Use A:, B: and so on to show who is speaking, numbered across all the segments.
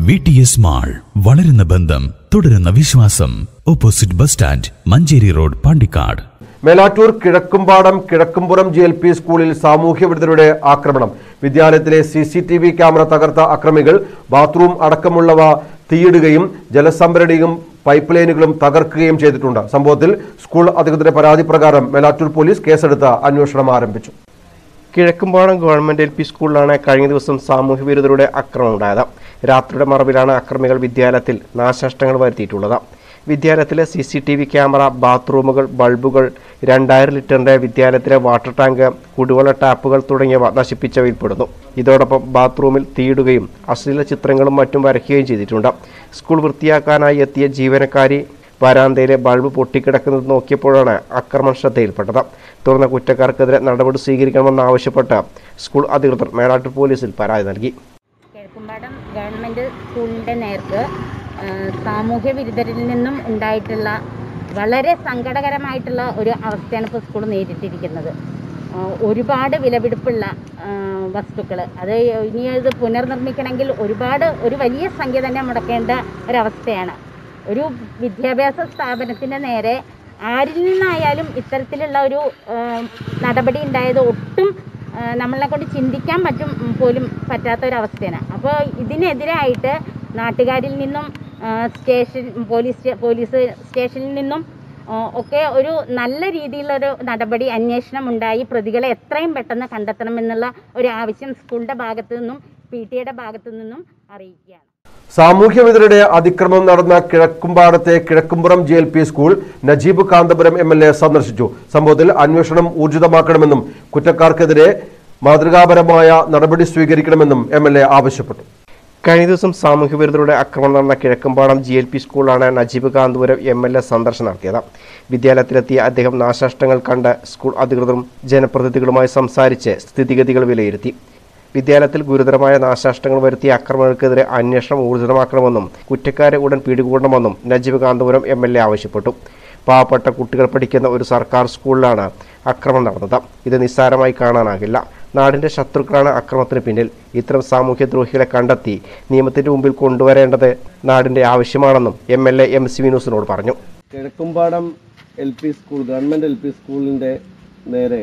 A: V T S mall വളരുന്ന ബന്ധം തുടരുന്ന വിശ്വാസം opposite bus stand Manjeri road Pandikkad
B: Melattur Kizhakkumpadam Kizhakkumpuram G L P സ്കൂളിൽ സാമൂഹ്യ വിരുദ്ധരുടെ ആക്രമണം വിദ്യാലയത്തിലെ C C T V camera തകർത്ത അക്രമികൾ ബാത്റൂം അടക്കമുള്ളവ തീയിടുകയും ജലസംഭരണിയും പൈപ്പ് ലൈനുകളും തകർക്കുകയും ചെയ്തിട്ടുണ്ട് സംഭവത്തിൽ സ്കൂൾ അധികൃതരുടെ പരാതി പ്രകാരം മേലാറ്റൂർ പോലീസ് കേസെടുത്ത് അന്വേഷണം ആരംഭിച്ചു
C: കിഴക്കുംപാടം ഗവൺമെന്റ് എൽ പി സ്കൂളിലാണ് കഴിഞ്ഞ ദിവസം സാമൂഹ്യ വിരുദ്ധരുടെ ആക്രമണം ഉണ്ടായത് രാത്രിയുടെ മറവിലാണ് അക്രമികൾ വിദ്യാലയത്തിൽ നാശനഷ്ടങ്ങൾ വരുത്തിയിട്ടുള്ളത് വിദ്യാലയത്തിലെ C C T V camera ബാത്റൂമുകൾ ബൾബുകൾ രണ്ടായിരം ലിറ്ററിന്റെ വിദ്യാലയത്തിലെ വാട്ടർ ടാങ്ക് കുടിവെള്ള ടാപ്പുകൾ തുടങ്ങിയവ നശിപ്പിച്ചവയിൽപ്പെടുന്നു ഇതോടൊപ്പം ബാത്റൂമിൽ തീയിടുകയും അശ്ലീല ചിത്രങ്ങളും മറ്റും വരയ്ക്കുകയും ചെയ്തിട്ടുണ്ട് സ്കൂൾ വൃത്തിയാക്കാനായി എത്തിയ ജീവനക്കാരി വരാന്തയിലെ ബൾബ് പൊട്ടിക്കിടക്കുന്നത് നോക്കിയപ്പോഴാണ് ആക്രമണം ശ്രദ്ധയിൽപ്പെട്ടത് തുടർന്ന് കുറ്റക്കാർക്കെതിരെ നടപടി സ്വീകരിക്കണമെന്നാവശ്യപ്പെട്ട് സ്കൂൾ അധികൃതർ മേലാട്ടൂർ പോലീസിൽ പരാതി നൽകി
D: കിഴക്കുംപാടം ഗവൺമെൻറ് സ്കൂളിൻ്റെ നേർക്ക് ആ, സാമൂഹ്യ വിരുദ്ധരിൽ നിന്നും ഉണ്ടായിട്ടുള്ള വളരെ സങ്കടകരമായിട്ടുള്ള ഒരു അവസ്ഥയാണ് ഇപ്പോൾ സ്കൂൾ നേരിട്ടിരിക്കുന്നത് ആ, ഒരുപാട് വിലപിടിപ്പുള്ള വസ്തുക്കൾ അത് ഇനി അത് പുനർനിർമ്മിക്കണമെങ്കിൽ ഒരുപാട് ഒരു വലിയ സംഖ്യ തന്നെ മുടക്കേണ്ട ഒരവസ്ഥയാണ് ഒരു വിദ്യാഭ്യാസ സ്ഥാപനത്തിൻ്റെ നേരെ ആരിൽ നിന്നായാലും ഇത്തരത്തിലുള്ള ഒരു ആ, നടപടി ഉണ്ടായത് ഒട്ടും ആ, നമ്മളെ കൊണ്ട് ചിന്തിക്കാൻ പറ്റും ഉം, പോലും പറ്റാത്ത ഒരവസ്ഥയാണ് അപ്പോൾ ഇതിനെതിരായിട്ട് നാട്ടുകാരിൽ നിന്നും ആ, സ്റ്റേഷൻ പോലീസ് സ്റ്റേ- പോലീസ് സ്റ്റേഷനിൽ നിന്നും ആ, ഒക്കെ ഒരു നല്ല രീതിയിലൊരു നടപടി അന്വേഷണം ഉണ്ടായി പ്രതികളെ എത്രയും പെട്ടെന്ന് കണ്ടെത്തണമെന്നുള്ള ഒരു ആവശ്യം സ്കൂളിൻ്റെ ഭാഗത്തു നിന്നും പി ടി എയുടെ ഭാഗത്തു നിന്നും അറിയിക്കുകയാണ്
B: സാമൂഹ്യ വിരുദ്ധരുടെ അതിക്രമം നടന്ന കിഴക്കുംപാടത്തെ Kizhakkumpuram G L P school Najeeb Kanthapuram M L A സന്ദർശിച്ചു സംഭവത്തിൽ അന്വേഷണം ഊർജിതമാക്കണമെന്നും കുറ്റക്കാർക്കെതിരെ മാതൃകാപരമായ നടപടി സ്വീകരിക്കണമെന്നും എം എൽ എ ആവശ്യപ്പെട്ടു
C: കഴിഞ്ഞ ദിവസം സാമൂഹ്യ വിരുദ്ധരുടെ ആക്രമണം നടന്ന കിഴക്കമ്പാടം ജി എൽ പി സ്കൂളാണ് Najeeb Kanthapuram M L A സന്ദർശനം നടത്തിയത് വിദ്യാലയത്തിലെത്തിയ അദ്ദേഹം നാശനഷ്ടങ്ങൾ കണ്ട് സ്കൂൾ അധികൃതരും ജനപ്രതിനിധികളുമായി സംസാരിച്ച് സ്ഥിതിഗതികൾ വിലയിരുത്തി വിദ്യാലയത്തിൽ ഗുരുതരമായ നാശനഷ്ടങ്ങൾ വരുത്തിയ അക്രമങ്ങൾക്കെതിരെ അന്വേഷണം ഊർജിതമാക്കണമെന്നും കുറ്റക്കാരെ ഉടൻ പിടികൂടണമെന്നും Najeeb Kanthapuram M L A ആവശ്യപ്പെട്ടു പാവപ്പെട്ട കുട്ടികൾ പഠിക്കുന്ന ഒരു സർക്കാർ സ്കൂളിലാണ് അക്രമം നടന്നത് ഇത് നിസ്സാരമായി കാണാനാകില്ല നാടിന്റെ ശത്രുക്കളാണ് അക്രമത്തിന് പിന്നിൽ ഇത്തരം സാമൂഹ്യ ദ്രോഹികളെ കണ്ടെത്തി നിയമത്തിന്റെ മുമ്പിൽ കൊണ്ടുവരേണ്ടത് നാടിന്റെ ആവശ്യമാണെന്നും M L A M C വിനൂസിനോട് പറഞ്ഞു
E: Kizhakkumpadam L P school government L P സ്കൂളിൻ്റെ നേരെ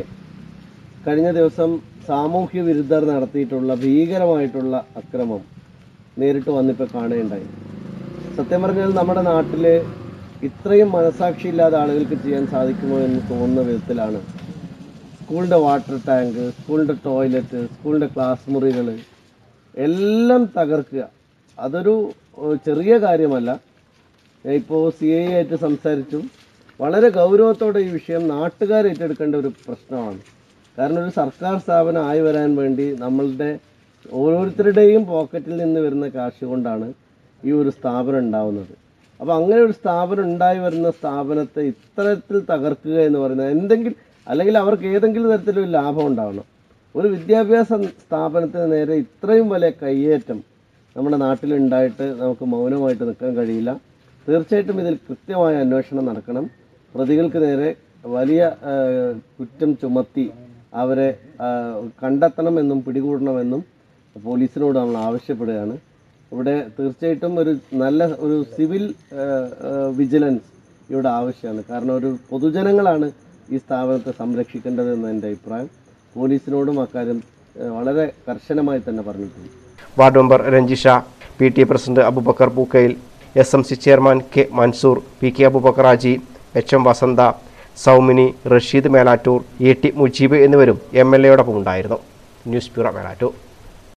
E: കഴിഞ്ഞ ദിവസം സാമൂഹ്യ വിരുദ്ധർ നടത്തിയിട്ടുള്ള ഭീകരമായിട്ടുള്ള അക്രമം നേരിട്ട് വന്നിപ്പോൾ കാണുകയുണ്ടായി സത്യം പറഞ്ഞാൽ നമ്മുടെ നാട്ടിൽ ഇത്രയും മനസാക്ഷിയില്ലാത്ത ആളുകൾക്ക് ചെയ്യാൻ സാധിക്കുമോ എന്ന് തോന്നുന്ന വിധത്തിലാണ് സ്കൂളിൻ്റെ വാട്ടർ ടാങ്ക് സ്കൂളിൻ്റെ ടോയ്ലറ്റ് സ്കൂളിൻ്റെ ക്ലാസ് മുറികൾ എല്ലാം തകർക്കുക അതൊരു ഏഹ്, ചെറിയ കാര്യമല്ല ഇപ്പോൾ സി ഐ ആയിട്ട് സംസാരിച്ചു വളരെ ഗൗരവത്തോടെ ഈ വിഷയം നാട്ടുകാർ ഏറ്റെടുക്കേണ്ട ഒരു പ്രശ്നമാണ് കാരണം ഒരു സർക്കാർ സ്ഥാപനം ആയി വരാൻ വേണ്ടി നമ്മളുടെ ഓരോരുത്തരുടെയും പോക്കറ്റിൽ നിന്ന് വരുന്ന കാശ് കൊണ്ടാണ് ഈ ഒരു സ്ഥാപനം ഉണ്ടാവുന്നത് അപ്പോൾ അങ്ങനെ ഒരു സ്ഥാപനം ഉണ്ടായി വരുന്ന സ്ഥാപനത്തെ ഇത്തരത്തിൽ തകർക്കുക എന്ന് പറയുന്നത് എന്തെങ്കിലും അല്ലെങ്കിൽ അവർക്ക് ഏതെങ്കിലും തരത്തിലൊരു ലാഭം ഉണ്ടാവണം ഒരു വിദ്യാഭ്യാസ സ്ഥാപനത്തിന് നേരെ ഇത്രയും വലിയ കയ്യേറ്റം നമ്മുടെ നാട്ടിലുണ്ടായിട്ട് നമുക്ക് മൗനമായിട്ട് നിൽക്കാൻ കഴിയില്ല തീർച്ചയായിട്ടും ഇതിൽ കൃത്യമായ അന്വേഷണം നടക്കണം പ്രതികൾക്ക് നേരെ വലിയ ആ, കുറ്റം ചുമത്തി അവരെ ആ, കണ്ടെത്തണമെന്നും പിടികൂടണമെന്നും പോലീസിനോട് നമ്മൾ ആവശ്യപ്പെടുകയാണ് ഇവിടെ തീർച്ചയായിട്ടും ഒരു നല്ല ഒരു സിവിൽ ആ, ആ, വിജിലൻസ് ഇവിടെ ആവശ്യമാണ് കാരണം ഒരു പൊതുജനങ്ങളാണ് ഈ സ്ഥാപനത്തെ സംരക്ഷിക്കേണ്ടത് എന്ന് എൻ്റെ അഭിപ്രായം പോലീസിനോടും അക്കാര്യം ആ, വളരെ കർശനമായി തന്നെ പറഞ്ഞിട്ടുണ്ട്
C: ward member Ranjisha P T A president Abubakker Pookkayil S M C chairman K Mansoor P K Abubakker Haji H M Vasantha Saumini Rasheed Melattur A T Mujeeb എന്നിവരും എം എൽ എയോടൊപ്പം ഉണ്ടായിരുന്നു ന്യൂസ് ബ്യൂറോ മേലാറ്റൂർ